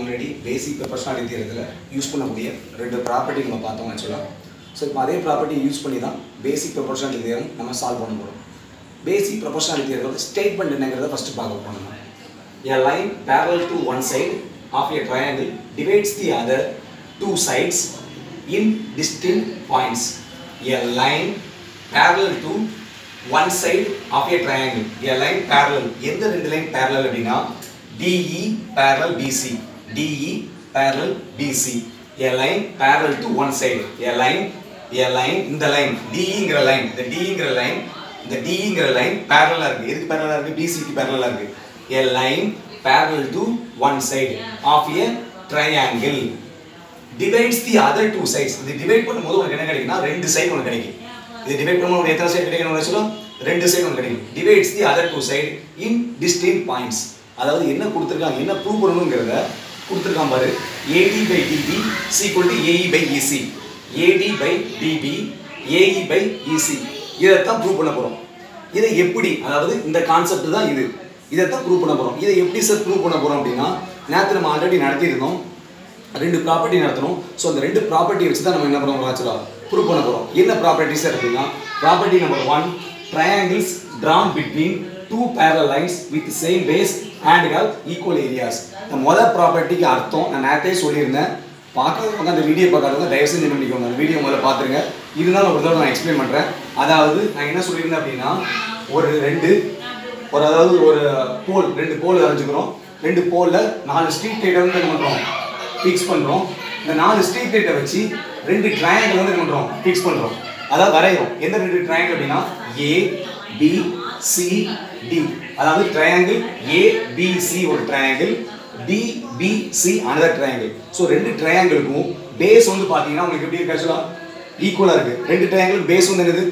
Already பேசிக் ப்ரொஃபஷனாலிட்டி தியரத்தில் use பண்ணக்கூடிய ரெண்டு property நம்ம பார்த்தோம் ஆக்சுவலாக ஸோ இப்போ அதே ப்ராப்பர்ட்டி யூஸ் பண்ணி தான் பேசிக் ப்ரொஃபஷனாலிட்டி தியரம் நம்ம சால்வ் பண்ண போகிறோம் பேசிக் ப்ரொஃபஷனாலிட்டி தியரத்தோட ஸ்டேட்மெண்ட் என்னங்கிறத ஃபஸ்ட்டு பார்க்க போகிறோம் A line parallel to one side of a triangle divides the other two sides in distinct points. A line parallel to one side of a triangle. A line parallel. எந்த ரெண்டு line parallel அப்படின்னா DE parallel BC. DE parallel BC. A line parallel to one side. A line a line இந்த line DEங்கிற line இந்த DEங்கிற line இந்த DEங்கிற line parallel இருக்கு எதுக்கு parallel இருக்கு BCக்கு parallel இருக்கு a line parallel to one side of a triangle divides the other two sides இது டிவைட் பண்ணும்போது உனக்கு என்ன கிடைக்கும்னா ரெண்டு சைடு உனக்கு கிடைக்கும் இது டிவைட் பண்ணும்போது உனக்கு எத்தனை சைடு கிடைக்கும் சொல்லும் ரெண்டு சைடு உனக்கு கிடைக்கும் divides the other two side in distinct points அதாவது என்ன கொடுத்துருக்காங்க என்ன ப்ரூவ் பண்ணணுங்கிறத கொடுத்துருக்கான் பாரு AD by DB is equal to AE by EC AD by DB AE by EC இதைத்தான் ப்ரூவ் பண்ண போறோம் இதை எப்படி அதாவது இந்த கான்செப்ட் தான் இது இதை தான் ப்ரூவ் பண்ண போகிறோம் இதை எப்படி சார் ப்ரூவ் பண்ண போகிறோம் அப்படின்னா நேற்று நம்ம ஆல்ரெடி நடத்தியிருந்தோம் ரெண்டு ப்ராப்பர்ட்டி நடத்தணும் ஸோ அந்த ரெண்டு ப்ராப்பர்ட்டி வச்சு தான் நம்ம என்ன பண்ணுறோம் ஆக்சுவலாக ப்ரூவ் பண்ண போகிறோம் என்ன ப்ராப்பர்ட்டி சார் அப்படின்னா property number one triangles drawn between two parallel lines with same base and have equal areas இந்த மொதல் ப்ராப்பர்ட்டிக்கு அர்த்தம் நான் நேரத்தையே சொல்லியிருந்தேன் பார்க்காதவங்க அந்த வீடியோ பார்க்காதவங்க தயவு செஞ்சு என்ன பண்ணிக்கோங்க அந்த வீடியோ முதல்ல பார்த்துருங்க இருந்தாலும் ஒரு தடவை நான் எக்ஸ்பிளைன் பண்ணுறேன் அதாவது நான் என்ன சொல்லியிருந்தேன் அப்படின்னா ஒரு ரெண்டு ஒரு அதாவது ஒரு போல் ரெண்டு போல் வரைஞ்சுக்கிறோம் ரெண்டு போலில் நாலு ஸ்ட்ரீட் லைட்டை வந்து என்ன பண்ணுறோம் ஃபிக்ஸ் பண்ணுறோம் இந்த நாலு ஸ்ட்ரீட் லைட்டை வச்சு ரெண்டு ட்ரையாங்கிள் வந்து என்ன பண்ணுறோம் ஃபிக்ஸ் பண்ணுறோம் அதாவது வரைகிறோம் எந்த ரெண்டு ட்ரையாங்கிள் அப்படின்னா ஏ பி சி டி அதாவது ட்ரையாங்கிள் ஏ பி சி ஒரு triangle D B C another triangle so ரெண்டு ட்ரையாங்கிளுக்கும் பேஸ் வந்து பார்த்தீங்கன்னா உங்களுக்கு எப்படி இருக்கு ஆக்சுவலாக ஈக்குவலாக இருக்குது ரெண்டு ட்ரையாங்கிள் பேஸ் வந்து என்னது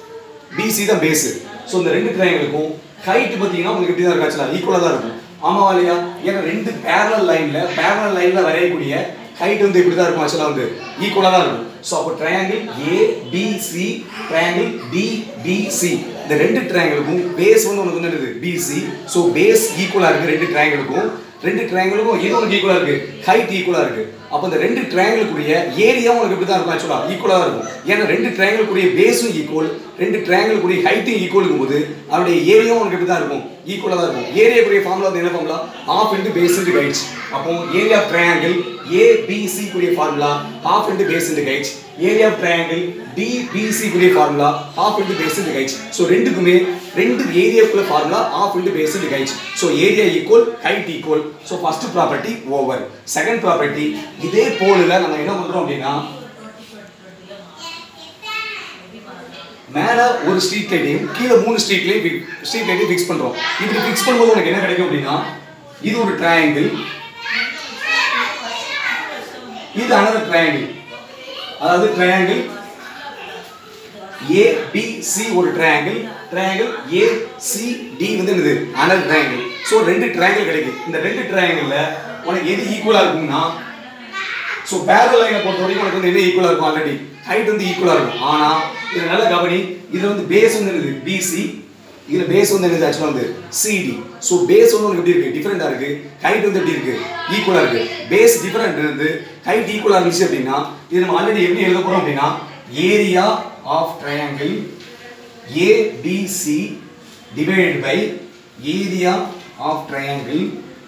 பிசி தான் பேஸ் ஸோ இந்த ரெண்டு ட்ரையாங்கிளுக்கும் ஹைட் பார்த்தீங்கன்னா உங்களுக்கு எப்படி தான் இருக்கு ஆக்சுவலாக ஈக்குவலாக தான் இருக்கும் ஆமாவா இல்லையா ஏன்னா ரெண்டு பேரலல் லைனில் பேரலல் லைனில் வரையக்கூடிய ஹைட் வந்து இப்படி தான் இருக்கும் ஆக்சுவலாக வந்து ஈக்குவலாக தான் இருக்கும் ஸோ அப்போ triangle A B C triangle D B C இந்த ரெண்டு ட்ரையாங்கிளுக்கும் பேஸ் வந்து உனக்கு என்னது பிசி ஸோ பேஸ் ஈக்குவலாக இருக்குது ரெண்டு ட்ரையாங்கிளுக்கும் ரெண்டு ட்ரையாங்கிளுக்கும் எது உனக்கு ஈக்குவலாக இருக்குது ஹைட் ஈக்குவலாக இருக்குது அப்போ இந்த ரெண்டு ட்ரையாங்கிளுக்குரிய ஏரியாவும் உனக்கு இப்படி தான் இருக்கும் ஆக்சுவலாக ஈக்குவலாக தான் இருக்கும் ஏன்னா ரெண்டு ட்ரையாங்கிளுக்குரிய பேஸும் ஈக்குவல் ரெண்டு ட்ரையாங்கிளுக்குரிய ஹைட்டும் ஈக்குவல் போது அவருடைய ஏரியாவும் உனக்கு இப்படி தான் இருக்கும் ஈக்குவலாக தான் இருக்கும் ஏரியாக்குரிய ஃபார்முலா வந்து என்ன formula half into base into கைட்ஸ் அப்போ ஏரியா ஆஃப் ட்ரையாங்கிள் ஏபிசி குரிய formula half into base into guides area of triangle DBC குரிய formula half into base into guides so ரெண்டுக்குமே ரெண்டு ஏரியாக்குள்ள formula half into base into guides so area equal height equal so first property over second property இதே போலில் நம்ம என்ன பண்ணுறோம் அப்படின்னா மேலே ஒரு ஸ்ட்ரீட் லைட்டையும் கீழே மூணு ஸ்ட்ரீட்லையும் ஸ்ட்ரீட் லைட்டையும் ஃபிக்ஸ் பண்ணுறோம் இப்படி ஃபிக்ஸ் பண்ணும்போது உனக்கு என்ன கிடைக்கும் அப்படின்னா இது ஒரு ட்ரையாங்கிள் இது அனதர் ட்ரையாங்கிள் அதாவது ட்ரையாங்கிள் ஏபிசி ஒரு ட்ரையாங்கிள் ட்ரையாங்கிள் ஏசிடி வந்து என்னது அனதர் ட்ரையாங்கிள் ஸோ ரெண்டு ட்ரையாங்கிள் கிடைக்கும் இந்த ரெண்டு ட்ரையாங்கிளில் உனக்கு எது ஈக்குவலாக இருக்கும்னா ஸோ பேரல் லைனை பொறுத்த வரைக்கும் உனக்கு வந்து என்ன ஈக்குவலாக இருக்கும் ஆல்ரெடி ஹைட் வந்து ஈக்குவலாக இருக்கும் ஆனால் இது நல்ல கவனி இதில் வந்து பேஸ் வந்து என்னது பிசி இதில் பேஸ் வந்து என்னது ஆக்சுவலாக வந்து சிடி ஸோ பேஸ் வந்து உனக்கு எப்படி இருக்குது டிஃப்ரெண்ட்டாக இருக்குது ஹைட் வந்து எப்படி இருக்குது ஈக்குவலாக இருக்குது பேஸ் டிஃப்ரெண்ட் இருந்து ஹைட் ஈக்குவலாக இருந்துச்சு அப்படின்னா இது நம்ம ஆல்ரெடி எப்படி எழுத போகிறோம் அப்படின்னா area of triangle ABC divided by area of triangle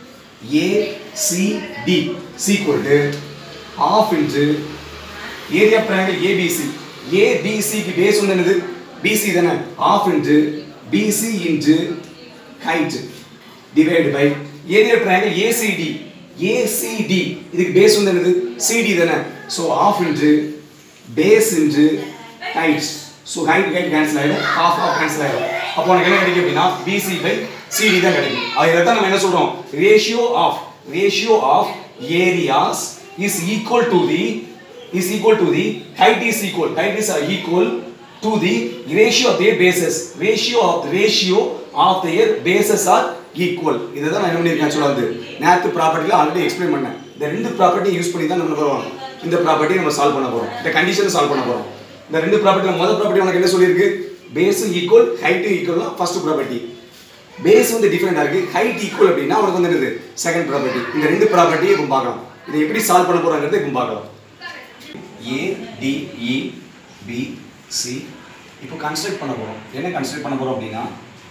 ACD is equal to half into area of triangle ABC ABC க்கு பேஸ் வந்து என்னது BC தானே half into BC into height divided by area of triangle ACD ACD இதுக்கு base வந்து என்னது CD தானே so half into base into height so height height cancel ஆயிடும் half half cancel ஆயிடும் அப்போ உனக்கு என்ன கிடைக்கும் அப்படின்னா BC by CD தான் கிடைக்கும் அதில் தான் நம்ம என்ன சொல்றோம் ratio of ratio of areas is equal to the is equal to the height is equal height is equal to the ratio of their bases ratio of the ratio of their bases are equal இதை தான் நான் என்ன பண்ணியிருக்கேன் சொல்லாது நேற்று ப்ராப்பர்ட்டியில் already explain பண்ணேன் இந்த ரெண்டு ப்ராப்பர்ட்டி யூஸ் பண்ணி தான் நம்ம போகிறோம் இந்த ப்ராப்பர்ட்டி நம்ம சால்வ் பண்ண போகிறோம் இந்த கண்டிஷனை சால்வ் பண்ண போகிறோம் இந்த ரெண்டு ப்ராப்பர்ட்டி முதல் ப்ராப்பர்ட்டி உனக்கு என்ன சொல்லியிருக்கு பேஸும் ஈக்குவல் ஹைட்டும் ஈக்குவல்னா ஃபர்ஸ்ட் ப்ராப்பர்ட்டி பேஸ் வந்து டிஃப்ரெண்டாக இருக்குது ஹைட் ஈக்குவல் அப்படின்னா உனக்கு வந்து என்னது செகண்ட் ப்ராப்பர்ட்டி இந்த ரெண்டு ப்ராப்பர்ட்டியும் இப்போ பார்க்கலாம் இதை எப்படி சால்வ் பண்ண போகிறாங்கிறது இப்போ பார்க்கலாம் A D E B C இப்போ கன்ஸ்ட்ரக்ட் பண்ண போகிறோம் என்ன கன்ஸ்ட்ரக்ட் பண்ண போகிறோம் அப்படின்னா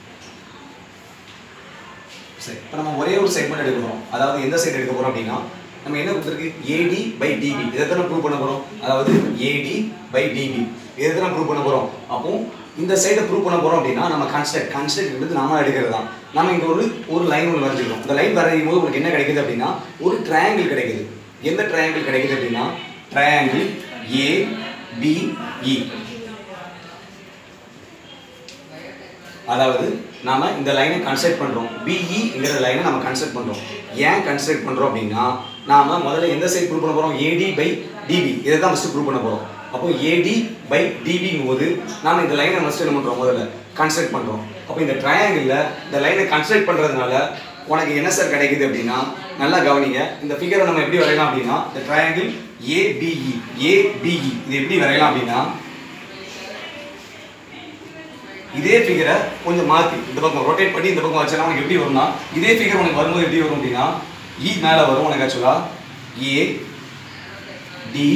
சரி இப்போ நம்ம ஒரே ஒரு செக்மெண்ட் எடுக்க போகிறோம் அதாவது எந்த சைடு எடுக்க போகிறோம் அப்படின்னா நம்ம என்ன கொடுத்துருக்கு ஏடி பை டிபி இதை தான் ப்ரூவ் பண்ண போகிறோம் அதாவது ஏடி பை டிபி இதை தான் ப்ரூவ் பண்ண போகிறோம் அப்போ இந்த சைடை ப்ரூவ் பண்ண போகிறோம் அப்படின்னா நம்ம கன்ஸ்ட்ரக்ட் கன்ஸ்ட்ரக்ட் எடுத்து நாம எடுக்கிறது தான் நம்ம இங்கே ஒரு ஒரு லைன் ஒன்று வரைஞ்சிக்கிறோம் இந்த லைன் வரையும் போது உங்களுக்கு என்ன கிடைக்குது அப்படின்னா ஒரு ட்ரையாங்கிள் கிடைக்குது எந்த ட்ரையாங்கிள் கிடைக்குது அப்படின்னா ட்ரையாங்கிள் ஏ பி இ அதாவது நாம இந்த லைனை கன்ஸ்ட்ரக்ட் பண்றோம் பிஇங்கிற லைனை நம்ம கன்ஸ்ட்ரக்ட் பண்றோம் ஏன் கன்ஸ்ட்ரக்ட் பண்றோம் அப்படின்னா நாம முதல்ல எந்த சைடு ப்ரூவ் பண்ண போறோம் ஏடி பை டிபி இதை தான் ஃபஸ்ட்டு ப்ரூவ் பண்ண போறோம் அப்போ ஏடி பை டிபிங்கும் போது நாம இந்த லைனை ஃபஸ்ட்டு என்ன பண்றோம் முதல்ல கன்ஸ்ட்ரக்ட் பண்றோம் அப்போ இந்த ட்ரையாங்கிளில் இந்த லைனை கன்ஸ்ட்ரக்ட் பண்றதுனால உனக்கு என்ன சார் கிடைக்குது அப்படின்னா நல்லா கவனிங்க இந்த ஃபிகரை நம்ம எப்படி வரையலாம் அப்படின்னா இந்த ட்ரையாங்கிள் ஏபிஇ ஏபிஇ இது எப்படி வரையலாம் அப்படின்னா இதே ஃபிகரை கொஞ்சம் மாற்றி இந்த பக்கம் ரொட்டேட் பண்ணி இந்த பக்கம் வச்சா உனக்கு எப்படி வரும்னா இதே ஃபிகர் உனக்கு வரும்போது எப்படி வரும் அப்படின்னா இ மேலே வரும் உனக்கு ஆக்சுவலாக ஏ டி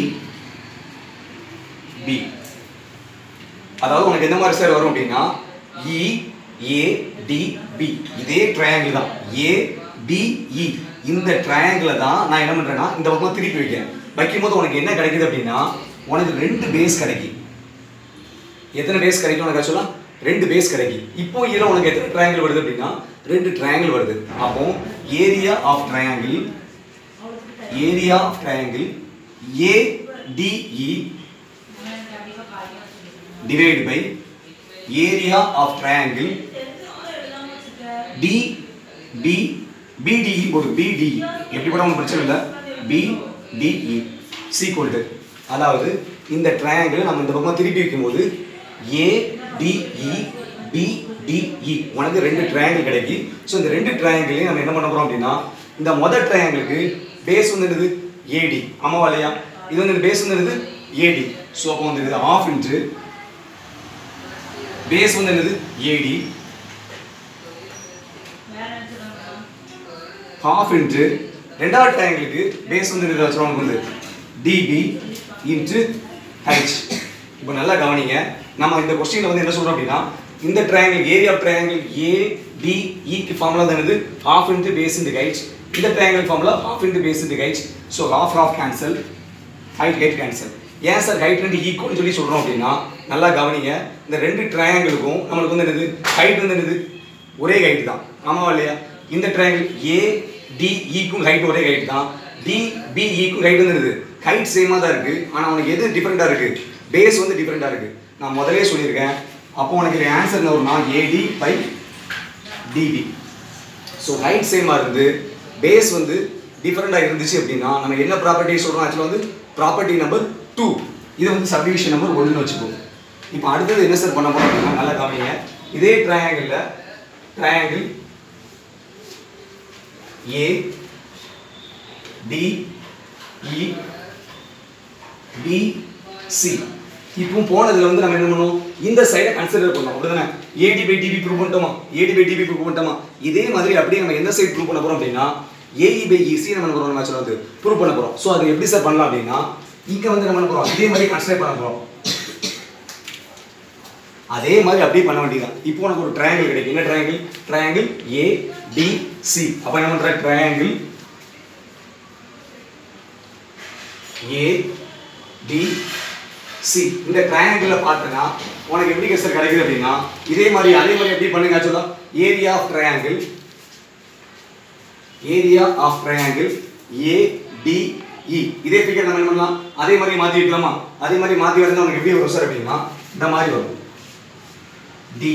பி அதாவது உனக்கு எந்த மாதிரி சார் வரும் அப்படின்னா இ ஏ டி பி இதே ட்ரையாங்கிள் தான் ஏ டி இ இந்த ட்ரையாங்கிளை தான் நான் என்ன பண்ணுறேன்னா இந்த பக்கம் திருப்பி வைக்கிறேன் வைக்கும்போது உனக்கு என்ன கிடைக்குது அப்படின்னா உனக்கு ரெண்டு பேஸ் கிடைக்கும் எத்தனை பேஸ் கிடைக்கும் உனக்கு ஆக்சுவலாக ரெண்டு பேஸ் கிடைக்கும் இப்போ இதில் உனக்கு எத்தனை ட்ரையாங்கிள் வருது அப்படின்னா ரெண்டு ட்ரையாங்கிள் வருது அப்போ area of triangle area of triangle ADE divide by area of triangle D B BDE போடு பிடிஇ எப்படி கூட ஒன்றும் பிரச்சனை இல்லை பிடிஇ சீக்வல் டு அதாவது இந்த ட்ரையாங்கிள் நம்ம இந்த பக்கம் திருப்பி வைக்கும்போது ஏடிஇ பிடிஇ உனக்கு ரெண்டு ட்ரையாங்கிள் கிடைக்கும் ஸோ இந்த ரெண்டு ட்ரையாங்கிளையும் நம்ம என்ன பண்ண போகிறோம் அப்படின்னா இந்த மொதல் ட்ரையாங்கிளுக்கு பேஸ் வந்து என்னது ஏடி ஆமாவா இல்லையா இது வந்து பேஸ் வந்து என்னது ஏடி ஸோ அப்போ வந்து இது ஆஃப் இன்ட்டு பேஸ் வந்து என்னது ஏடி ஹாஃப் இன்ட்டு ரெண்டாவது ட்ரையாங்கிளுக்கு பேஸ் வந்து இதில் வச்சுருவாங்க வந்து டிபி இன்ட்டு ஹைச் இப்போ நல்லா கவனிங்க நம்ம இந்த கொஸ்டினில் வந்து என்ன சொல்கிறோம் அப்படின்னா இந்த triangle area of triangle A D இக்கு ஃபார்முலா தான் என்னது half into base into height இந்த triangle formula half into base into height so half half cancel height height cancel ஏன் சார் ஹைட் ரெண்டு ஈக்குவல்னு சொல்லி சொல்கிறோம் அப்படின்னா நல்லா கவனிங்க இந்த ரெண்டு ட்ரையாங்கிளுக்கும் நம்மளுக்கு வந்து என்னது ஹைட் வந்து என்னது ஒரே ஹைட் தான் ஆமாவா இல்லையா இந்த ட்ரையாங்கிள் ஏ டி ஈக்கும் ஹைட் ஒரே ஹைட் தான் டி பி ஈக்கும் ஹைட் வந்து என்னது ஹைட் சேமாக தான் இருக்குது ஆனால் உனக்கு எது டிஃப்ரெண்ட்டாக இருக்குது பேஸ் வந்து டிஃப்ரெண்ட்டாக இருக்குது நான் முதலே சொல்லியிருக்கேன் அப்போ உனக்கு இது ஆன்சர் என்ன வரும்னா AD by DB so height சேமாக இருந்து பேஸ் வந்து டிஃப்ரெண்ட்டாக இருந்துச்சு அப்படின்னா நம்ம என்ன ப்ராப்பர்ட்டி சொல்கிறோம் ஆக்சுவலாக வந்து ப்ராப்பர்ட்டி நம்பர் டூ இது வந்து சப்டிவிஷன் நம்பர் ஒன்றுன்னு வச்சுக்கோங்க இப்போ அடுத்தது என்ன சார் பண்ண போகிறோம் அப்படின்னா நல்லா கவனிங்க இதே ட்ரையாங்கிளில் triangle A D E B C இப்போ போனதுல வந்து நம்ம என்ன பண்ணுவோம் இந்த சைடை கன்சிடர் பண்ணோம் அப்படிதானே ஏடி பை டிபி ப்ரூவ் பண்ணிட்டோமா ஏடி பை டிபி ப்ரூவ் பண்ணிட்டோமா இதே மாதிரி அப்படியே நம்ம எந்த சைடு ப்ரூவ் பண்ண போறோம் அப்படின்னா ஏஇ பை இசி நம்ம என்ன பண்ணுறோம் மேட்ச்ல வந்து ப்ரூவ் பண்ண போறோம் ஸோ அது எப்படி சார் பண்ணலாம் அப்படின்னா இங்க வந்து நம்ம என்ன பண்ணுறோம் இதே மாதிரி கன்சிடர் பண்ண போறோம் அதே மாதிரி அப்படியே பண்ண வேண்டியதான் இப்போ உனக்கு ஒரு ட்ரையாங்கிள் கிடைக்கும் என்ன triangle triangle A D C அப்போ என்ன பண்ற ட்ரையாங்கிள் ஏ டி சி இந்த ட்ரையாங்கிளில் பார்த்தனா உனக்கு எப்படி சார் கிடைக்குது அப்படின்னா இதே மாதிரி அதே மாதிரி எப்படி பண்ணுங்க ஆக்சுவலா area of triangle area of triangle A D E இதே ஃபிகர் நம்ம என்ன பண்ணலாம் அதே மாதிரி மாற்றி வைக்கலாமா அதே மாதிரி மாற்றி வரைஞ்சா உனக்கு எப்படி வரும் சார் அப்படின்னா இந்த மாதிரி வரும் டி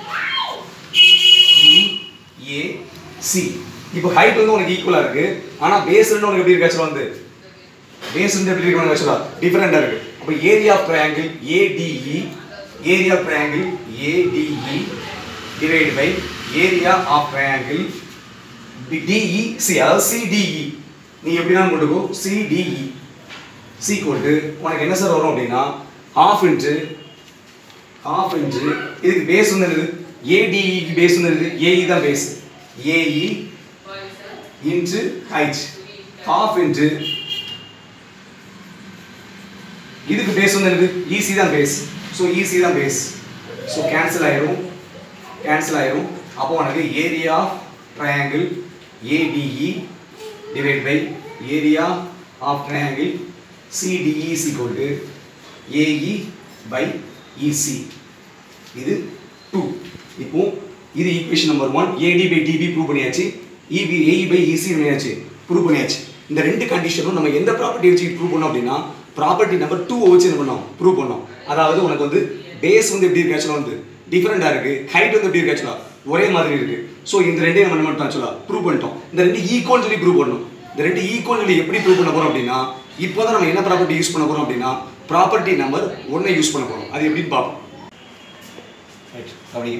இ ஏ சி இப்போ ஹைட் வந்து உனக்கு ஈக்குவலா இருக்கு ஆனா பேஸ் வந்து உனக்கு எப்படி இருக்கு ஆக்சுவலா வந்து பேஸ் வந்து எப்படி இருக்கு ஆக்சுவலா டிஃபரெண்டா இருக்கு அப்போ area of triangle ADE area of triangle ADE divide by area of triangle DE C அதாவது சிடிஇ நீ எப்படினா கொண்டுக்கோ சிடிஇ சி கொண்டு உனக்கு என்ன சார் வரும் அப்படின்னா ஹாஃப் இன்ச்சு ஹாஃப் இன்ச்சு இதுக்கு பேஸ் வந்து என்னது ஏடிஇக்கு பேஸ் இருக்கு ஏஇ தான் base AE into height half into இதுக்கு பேஸ் வந்து எனக்கு ஈஸி தான் பேஸ் ஸோ ஈஸி தான் பேஸ் ஸோ கேன்சல் ஆயிரும் கேன்சல் ஆயிரும் அப்போ உனக்கு area triangle ADE divide by area of triangle CDE is equal to AE by EC இது டூ இப்போ இது equation number one AD by DB prove பண்ணியாச்சு இபி ஏஇ பை இசி பண்ணியாச்சு prove பண்ணியாச்சு இந்த ரெண்டு கண்டிஷனும் நம்ம எந்த ப்ராப்பர்ட்டி வச்சு ப்ரூவ் பண்ணோம் அப்படின்னா ப்ராப்பர்ட்டி நம்பர் டூ வச்சு என்ன பண்ணோம் ப்ரூவ் பண்ணோம் அதாவது உனக்கு வந்து பேஸ் வந்து எப்படி இருக்கு ஆக்சுவலாக வந்து டிஃப்ரெண்டாக இருக்கு ஹைட் வந்து எப்படி இருக்கு ஆக்சுவலாக ஒரே மாதிரி இருக்கு ஸோ இந்த ரெண்டையும் நம்ம என்ன பண்ணிட்டோம் ஆக்சுவலாக ப்ரூவ் பண்ணிட்டோம் இந்த ரெண்டு ஈக்குவல் சொல்லி ப்ரூவ் பண்ணணும் இந்த ரெண்டு ஈக்குவல் சொல்லி எப்படி ப்ரூவ் பண்ண போறோம் அப்படின்னா இப்போ தான் நம்ம என்ன ப்ராப்பர்ட்டி யூஸ் பண்ண போறோம் அப்படின்னா ப்ராப்பர்ட்டி நம்பர் ஒன்றை யூஸ் பண்ண போறோம் அது எப்படின்னு பார்ப்போம் ரைட் கவனிங்க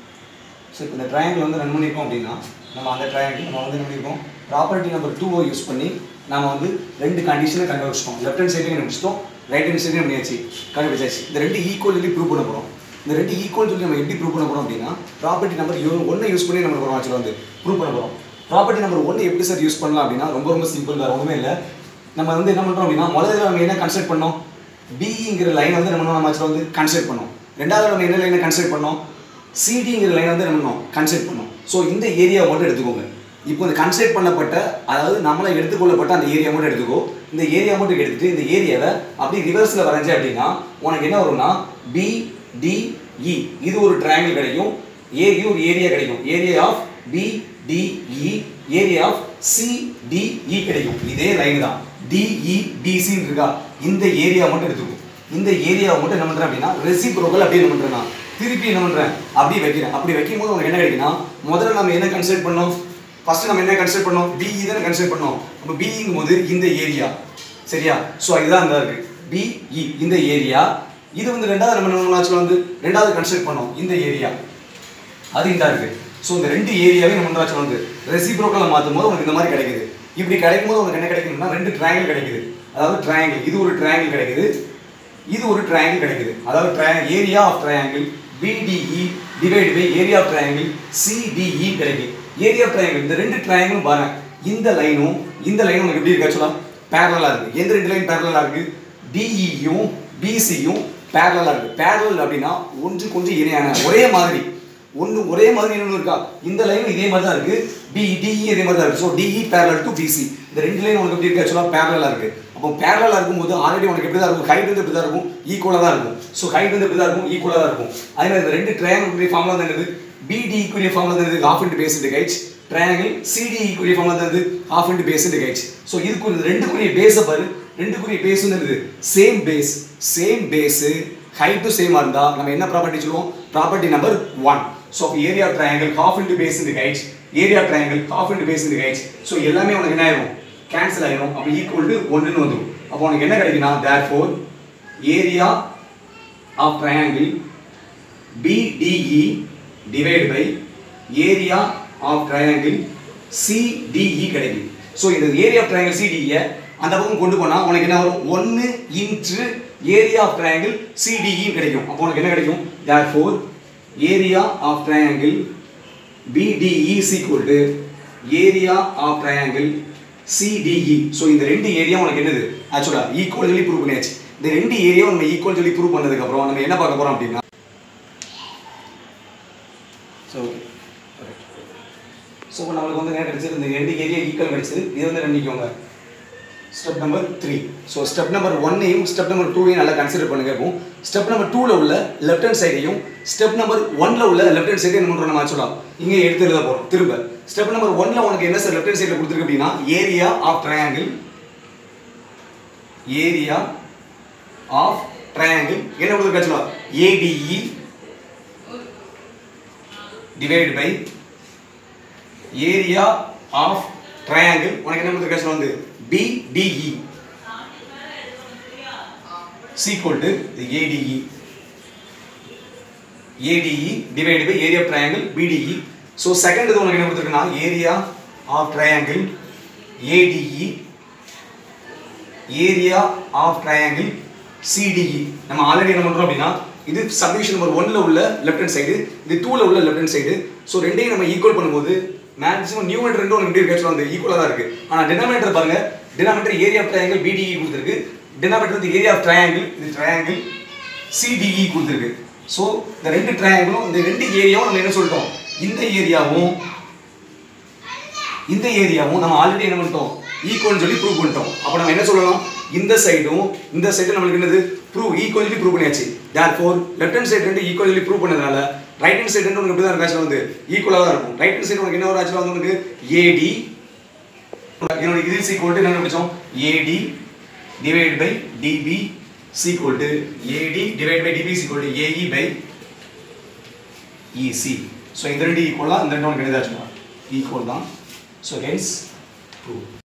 ஸோ இப்போ இந்த ட்ரையாங்கிள் வந்து ரன் பண்ணியிருக்கோம் அப்படின்னா நம்ம அந்த ட்ரையாங்கிள் நம்ம வந்து என்ன பண்ணியிருக்கோம் ப்ராப்பர்ட்டி நம்பர் டூவை யூஸ் பண்ணி நாம வந்து ரெண்டு கண்டிஷனை கண்டுபிடிச்சிட்டோம் லெஃப்ட் ஹேண்ட் சைடையும் கண்டுபிடிச்சிட்டோம் ரைட் ஹேண்ட் சைடையும் பண்ணியாச்சு கண்டுபிடிச்சாச்சு இந்த ரெண்டு ஈக்குவல் சொல்லி ப்ரூவ் பண்ண போகிறோம் இந்த ரெண்டு ஈக்குவல் சொல்லி நம்ம எப்படி ப்ரூவ் பண்ண போகிறோம் அப்படின்னா ப்ராப்பர்ட்டி நம்பர் யூ ஒன்றை யூஸ் பண்ணி நம்ம போகிறோம் ஆக்சுவலாக வந்து ப்ரூவ் பண்ண போகிறோம் ப்ராப்பர்ட்டி நம்பர் ஒன்று எப்படி சார் யூஸ் பண்ணலாம் அப்படின்னா ரொம்ப ரொம்ப சிம்பிள் வேறு ஒன்றுமே இல்லை நம்ம வந்து என்ன பண்ணுறோம் அப்படின்னா முதல்ல நம்ம என்ன கன்சிடர் பண்ணோம் பிங்கிற லைன் வந்து நம்ம நம்ம ஆக்சுவலாக வந்து கன்சிடர் பண்ணோம் ரெண்டாவது நம்ம என்ன லைனை கன்சிடர் பண்ணோம் சிடிங்கிற லைன் வந்து என்ன பண்ணோம் கன்சிடர் பண்ணோம் ஸோ இந்த ஏரியாவை மட்டும் எடுத்துக்கோங்க இப்போ இந்த கன்சிடர் பண்ணப்பட்ட அதாவது நம்மளை எடுத்துக்கொள்ளப்பட்ட அந்த ஏரியா மட்டும் எடுத்துக்கோ இந்த ஏரியா மட்டும் எடுத்துட்டு இந்த ஏரியாவை அப்படி ரிவர்ஸில் வரைஞ்ச அப்படின்னா உனக்கு என்ன வரும்னா பி டி இ இது ஒரு ட்ரையாங்கிள் கிடைக்கும் ஏ ஒரு ஏரியா கிடைக்கும் area of B D E area of C D E கிடைக்கும் இதே லைன் தான் டிஇ டிசின்னு இருக்கா இந்த ஏரியா மட்டும் எடுத்துக்கோ இந்த ஏரியாவை மட்டும் என்ன பண்றேன் அப்படின்னா ரெசிப்ரோக்கல் அப்படி என்ன பண்றேன் நான் திருப்பி என்ன பண்றேன் அப்படி வைக்கிறேன் அப்படி வைக்கும்போது உனக்கு என்ன கிடைக்குன்னா முதல்ல நம்ம என்ன கன்சிடர் பண்ணோம் ஃபர்ஸ்ட் நம்ம என்ன கன்சிடர் பண்ணோம் பிஇ தானே கன்சிடர் பண்ணோம் அப்போ பிஇங்கும் போது இந்த ஏரியா சரியா ஸோ இதுதான் இந்த இருக்கு பிஇ இந்த ஏரியா இது வந்து ரெண்டாவது நம்ம என்ன பண்ணலாம் வந்து ரெண்டாவது கன்சிடர் பண்ணோம் இந்த ஏரியா அது இந்த இருக்கு ஸோ இந்த ரெண்டு ஏரியாவே நம்ம என்ன வந்து ரெசிப்ரோக்கலை மாற்றும் போது உனக்கு இந்த மாதிரி கிடைக்குது இப்படி கிடைக்கும் போது உனக்கு என்ன கிடைக்குதுன்னா ரெண்டு ட்ரையாங்கிள் கிடைக்குது அதாவது ட்ரையாங்கிள் இது ஒரு ட்ரையாங்கிள் கிடைக்குது இது ஒரு ட்ரையாங்கிள் கிடைக்குது அதாவது area of triangle BDE divide by area of triangle CDE கிடைக்கும் ஏரியா ஆஃப் ட்ரையாங்கிள் இந்த ரெண்டு ட்ரையாங்கிளும் பாருங்க இந்த லைனும் இந்த லைனும் உனக்கு எப்படி இருக்கு ஆக்சுவலாக பேரலாக இருக்கு எந்த ரெண்டு லைன் பேரலாக இருக்கு டிஇயும் பிசியும் பேரலாக இருக்கு பேரலல் அப்படின்னா ஒன்று கொஞ்சம் இணையான ஒரே மாதிரி ஒன்று ஒரே மாதிரி இன்னொன்று இருக்கா இந்த லைன் இதே மாதிரி தான் இருக்கு பி டிஇ இதே மாதிரி தான் இருக்கு so DE parallel to BC இந்த ரெண்டு லைன் உனக்கு எப்படி இருக்கு ஆக்சுவலாக பேரலாக இருக்கு அப்போ பேரலாக இருக்கும்போது ஆல்ரெடி உனக்கு எப்படி தான் இருக்கும் ஹைட் வந்து எப்படி தான் இருக்கும் ஈக்குவலாக தான் இருக்கும் ஸோ ஹைட் வந்து எப்படி தான் இருக்கும் ஈக்குவலாக தான் இருக்கும் அதே மாதிரி இந்த ரெண்டு ட்ரையாங்கிள் ஃபார்முலா தான் என்னது பிடி ஈக்குவலிய ஃபார்முலா தான் என்னது half into base into heights triangle CD ஈக்குவலிய ஃபார்முலா தான் என்னது half into base into guides so இதுக்கு இந்த ரெண்டுக்குரிய பேஸை பாரு ரெண்டுக்குரிய பேஸ் வந்து என்னது சேம் பேஸ் சேம் பேஸு ஹைட்டும் சேமாக இருந்தால் நம்ம என்ன ப்ராப்பர்ட்டி சொல்லுவோம் property number one so area triangle half into base into guides area triangle half into base into guides so எல்லாமே உனக்கு என்ன ஆயிரும் கேன்சல் ஆயிரும் அப்போ ஈக்குவல் டு ஒன்றுன்னு வந்துடும் அப்போ உனக்கு என்ன கிடைக்குன்னா therefore area of triangle BDE divide by area of triangle CDE கிடைக்கும் ஸோ இந்த ஏரியா ஆஃப் ட்ரையாங்கிள் சிடிஇ அந்த பக்கம் கொண்டு போனால் உனக்கு என்ன வரும் ஒன்று into area of triangle CDE கிடைக்கும் அப்போ உனக்கு என்ன கிடைக்கும் therefore area of triangle BDE is equal to area of triangle CDE so இந்த ரெண்டு ஏரியா உனக்கு என்னது ஆக்சுவலாக ஈக்குவல் சொல்லி ப்ரூவ் பண்ணியாச்சு இந்த ரெண்டு ஏரியா நம்ம ஈக்குவல் சொல்லி ப்ரூவ் பண்ணதுக்கப்புறம் நம்ம என்ன பார்க்க போகிறோம் அப்படின்னா ஸோ ஸோ இப்போ நம்மளுக்கு வந்து என்ன கிடைச்சது இந்த ரெண்டு ஏரியா ஈக்குவல் கிடைச்சது இது வந்து ரெண்டிக்கோங்க step number three so step number ஒன்னையும் ஸ்டெப் நம்பர் டூவையும் நல்லா கன்சிடர் பண்ணுங்க இப்போ ஸ்டெப் நம்பர் டூவில் உள்ள லெஃப்ட் ஹேண்ட் சைடையும் ஸ்டெப் நம்பர் ஒன்ல உள்ள லெஃப்ட் ஹேண்ட் சைடையும் என்ன பண்ணுறோம் நம்ம சொல்லலாம் இங்கே எடுத்து எழுத போகிறோம் திரும்ப ஸ்டெப் நம்பர் ஒன்ல உனக்கு என்ன சார் லெஃப்ட் ஹேண்ட் சைடில் கொடுத்துருக்கு அப்படின்னா area of triangle area of triangle என்ன கொடுத்துருக்கு ஆக்சுவலாக ADE divide by area of triangle உனக்கு என்ன கொடுத்துருக்கு ஆக்சுவலாக வந்து BDE is equal to the ADE ADE divided by area of triangle BDE so second இது உனக்கு என்ன கொடுத்துருக்குன்னா area of triangle ADE area of triangle CDE நம்ம ஆல்ரெடி என்ன பண்றோம் அப்படின்னா இது சப்டிவிஷன் நம்பர் ஒன்ல உள்ள லெஃப்ட் ஹேண்ட் சைடு இது டூல உள்ள லெஃப்ட் ஹேண்ட் சைடு ஸோ ரெண்டையும் நம்ம ஈக்குவல் பண்ணும்போது மேக்ஸிமம் நியூமேட்டர் ரெண்டும் உங்களுக்கு எப்படி இருக்கு வந்து ஈக்குவலாக தான் இருக்கு ஆனால் டினாமினேட்டர் பாருங்க denominator area of triangle BDE கொடுத்துருக்கு டினாமினேட்டர் வந்து ஏரியா ஆஃப் ட்ரையாங்கிள் இது ட்ரையாங்கிள் சிடிஇ கொடுத்துருக்கு ஸோ இந்த ரெண்டு ட்ரையாங்கிளும் இந்த ரெண்டு ஏரியாவும் நம்ம என்ன சொல்லிட்டோம் இந்த ஏரியாவும் இந்த ஏரியாவும் நம்ம ஆல்ரெடி என்ன பண்ணிட்டோம் ஈக்குவல்னு சொல்லி ப்ரூவ் பண்ணிட்டோம் அப்போ நம்ம என்ன சொல்லலாம் இந்த சைடும் இந்த சைடும் நம்மளுக்கு என்னது ப்ரூவ் ஈக்குவல் சொல்லி ப்ரூவ் பண்ணியாச்சு therefore left hand side ரெண்டு ஈக்குவல் சொல்லி ப்ரூவ் பண்ணதுனால ரைட் ஹேண்ட் சைடு ரெண்டு உனக்கு எப்படி தான் இருக்கு வந்து ஈக்குவலாக தான் இருக்கும் ரைட் ஹேண்ட் சைடு உனக்கு என்ன ஒரு ஆக்சுவலாக வந்து உனக்கு ஏடி என்னோட இது சீக்குவல் டு என்ன படிச்சோம் AD divide by DB is equal to AD divide by DB is equal to AE by EC so இந்த ரெண்டு ஈக்குவலாக இந்த ரெண்டு உனக்கு என்ன ஈக்குவல் தான் ஸோ ஹென்ஸ் ப்ரூவ்